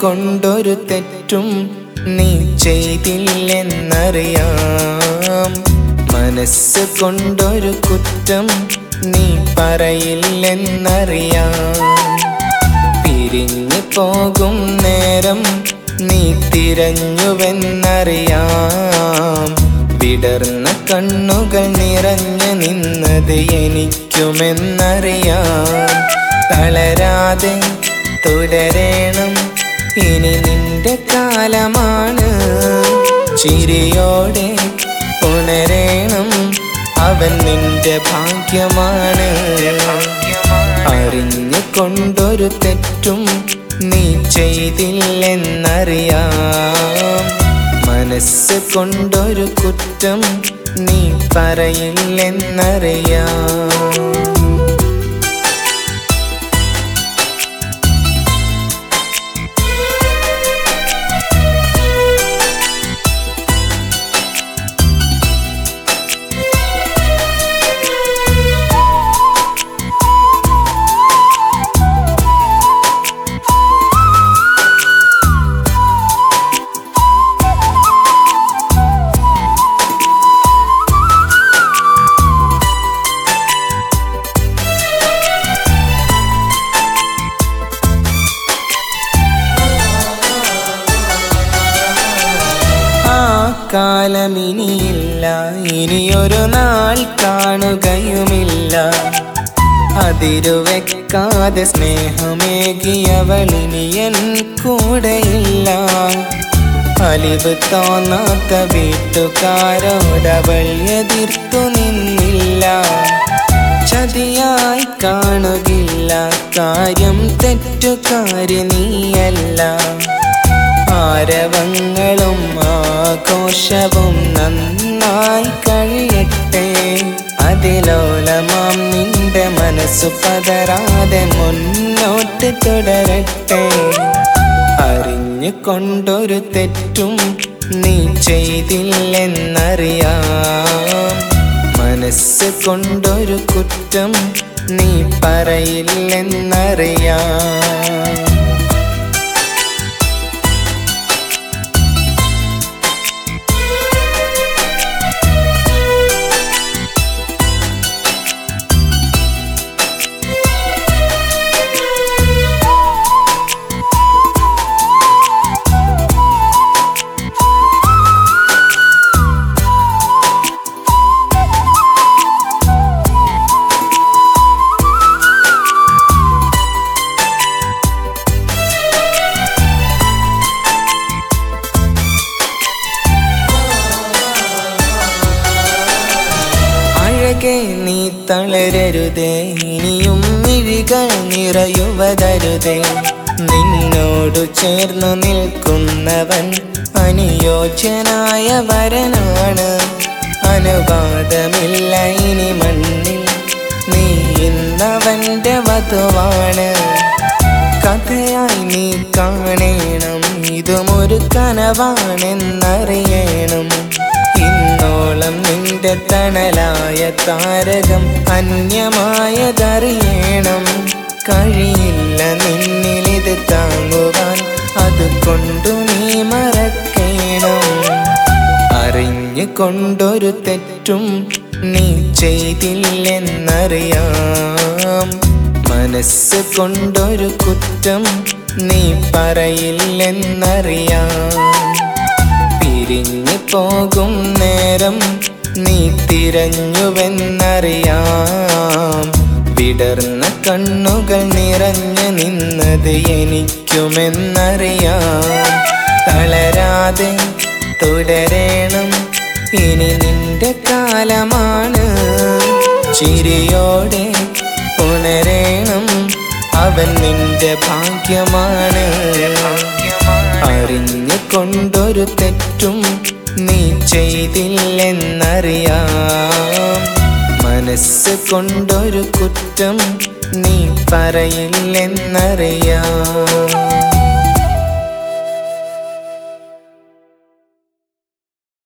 അറിഞ്ഞുകൊണ്ടൊരു തെറ്റും നീ ചെയ്തില്ലെന്നറിയാം മനസ്സ് കൊണ്ടൊരു കുറ്റം നീ പറയില്ലെന്നറിയാം പിരിഞ്ഞു പോകും നേരം നീ തിരഞ്ഞുവെന്നറിയാം വിടർന്ന കണ്ണുകൾ നിറഞ്ഞു നിന്നത് എനിക്കുമെന്നറിയാം തളരാതെ തുടരേണം ഇനി നിന്റെ കാലമാണ് ചിരിയോടെ ഉണരേണം അവൻ നിന്റെ ഭാഗ്യമാണ് അറിഞ്ഞുകൊണ്ടൊരു തെറ്റും നീ ചെയ്തില്ലെന്നറിയാം മനസ്സ് കൊണ്ടൊരു കുറ്റം നീ പറയില്ലെന്നറിയാം ആ കാലമിനിയില്ല ഇനിയൊരു നാൾ കാണുകയുമില്ല അതിരുവെക്കാതെ സ്നേഹമേകിയവളിനി എൻ കൂടെയില്ല അലിവ് തോന്നാത്ത വീട്ടുകാരോടവൾ എതിർത്തു നിന്നില്ല ചതിയായി കാണുകില്ല കാര്യം തെറ്റുകാരി നീയല്ല ആരവങ്ങളും ആഘോഷവും നന്നായി കഴിയട്ടെ അതിലോലമാം നിന്റെ മനസ്സു പതരാതെ മുന്നോട്ട് തുടരട്ടെ അറിഞ്ഞുകൊണ്ടൊരു തെറ്റും നീ ചെയ്തില്ലെന്നറിയാം മനസ്സ് കൊണ്ടൊരു കുറ്റം നീ പറയില്ലെന്നറിയാം അഴകെ നീ തളരരുതേ ഇനിയും മിഴികൾ നിറയുവതരുതേ നിന്നോടു ചേർന്നു നിൽക്കുന്നവൻ അനുയോജ്യനായ വരനാണ് അനുവാദമില്ല ഇനി മണ്ണിൽ നീ ഇന്നവന്റെ വധുവാണ് കഥയായി നീ കാണേണം ഇതുമൊരു കനവാണെന്നറിയണം ഇന്നോളം നിന്റെ തണലായ താരകം അന്യമായതറിയണം കഴിയില്ല നിന്നിലിത് താങ്ങുവാൻ അതുകൊണ്ടു നീ മറക്കേണം അറിഞ്ഞുകൊണ്ടൊരു തെറ്റും നീ ചെയ്തില്ലെന്നറിയാം മനസ്സ് കൊണ്ടൊരു കുറ്റം നീ പറയില്ലെന്നറിയാം പിരിഞ്ഞു പോകും നേരം നീ തിരഞ്ഞുവെന്നറിയാം വിടർന്ന കണ്ണുകൾ നിറഞ്ഞു നിന്നത് എനിക്കുമെന്നറിയാം തളരാതെ തുടരേണം ഇനി നിന്റെ കാലമാണ് ചിരിയോടെ ഉണരേണം അവൻ നിന്റെ ഭാഗ്യമാണ് അറിഞ്ഞുകൊണ്ടൊരു തെറ്റും നീ ചെയ്തില്ലെന്നറിയാം മനസ്സ് കൊണ്ടൊരു കുറ്റം നീ പറയില്ലെന്നറിയാം